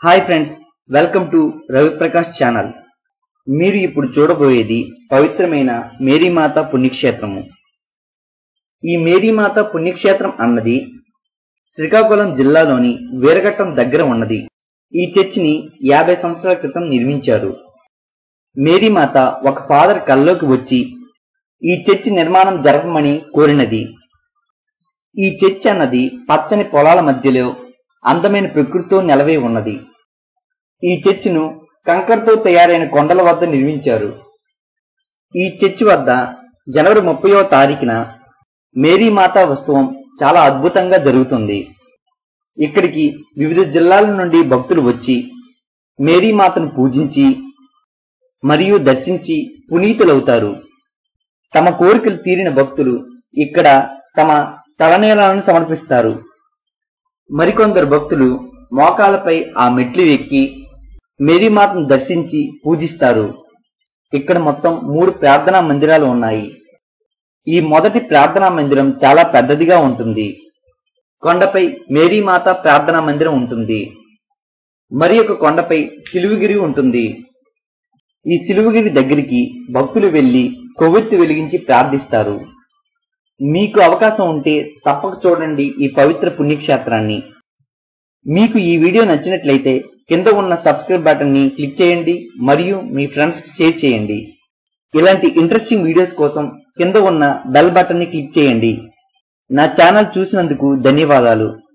hi friends welcome to Raviprakash channel మీరు ఇప్పుడు చూడబోయేది పవిత్రమైన మేరీమాత పుణ్యక్షేత్రము ఈ మేరీమాత పుణ్యక్షేత్రం అన్నది శ్రీకాకుళం జిల్లాలోని వీరఘట్టం దగ్గర ఉన్నది ఈ చర్చిని యాభై సంవత్సరాల క్రితం నిర్మించారు మేరీమాత ఒక ఫాదర్ కల్లోకి వచ్చి ఈ చర్చి నిర్మాణం జరపమని కోరినది ఈ చర్చి అన్నది పచ్చని పొలాల మధ్యలో అందమైన ప్రకృతితో నెలవై ఉన్నది ఈ చర్చిను కంకరతో తయారైన కొండల వద్ద నిర్మించారు ఈ చర్చి వద్ద జనవరి ముప్పయో తారీఖున మేరీమాత ఉత్సవం చాలా అద్భుతంగా జరుగుతుంది ఇక్కడికి వివిధ జిల్లాల నుండి భక్తులు వచ్చి మేరీమాతను పూజించి మరియు దర్శించి పునీతులవుతారు తమ కోరికలు తీరిన భక్తులు ఇక్కడ తమ తలనీలాలను సమర్పిస్తారు మరికొందరు భక్తులు మోకాలపై ఆ మెట్లు ఎక్కి మేరీమాతను దర్శించి పూజిస్తారు ఇక్కడ మొత్తం మూడు ప్రార్థనా మందిరాలు ఉన్నాయి ఈ మొదటి ప్రార్థనా మందిరం చాలా పెద్దదిగా ఉంటుంది కొండపై మేరీమాత ప్రార్థనా మందిరం ఉంటుంది మరి ఒక కొండపై సిలువగిరి ఉంటుంది ఈ సిలువగిరి దగ్గరికి భక్తులు వెళ్లి కొవ్వొత్తి వెలిగించి ప్రార్థిస్తారు మీకు అవకాశం ఉంటే తప్పక చూడండి ఈ పవిత్ర పుణ్యక్షేత్రాన్ని మీకు ఈ వీడియో నచ్చినట్లయితే కింద ఉన్న సబ్స్క్రైబ్ బటన్ ని క్లిక్ చేయండి మరియు మీ ఫ్రెండ్స్ కి షేర్ చేయండి ఇలాంటి ఇంట్రెస్టింగ్ వీడియోస్ కోసం కింద ఉన్న బెల్ బటన్ ని క్లిక్ చేయండి నా ఛానల్ చూసినందుకు ధన్యవాదాలు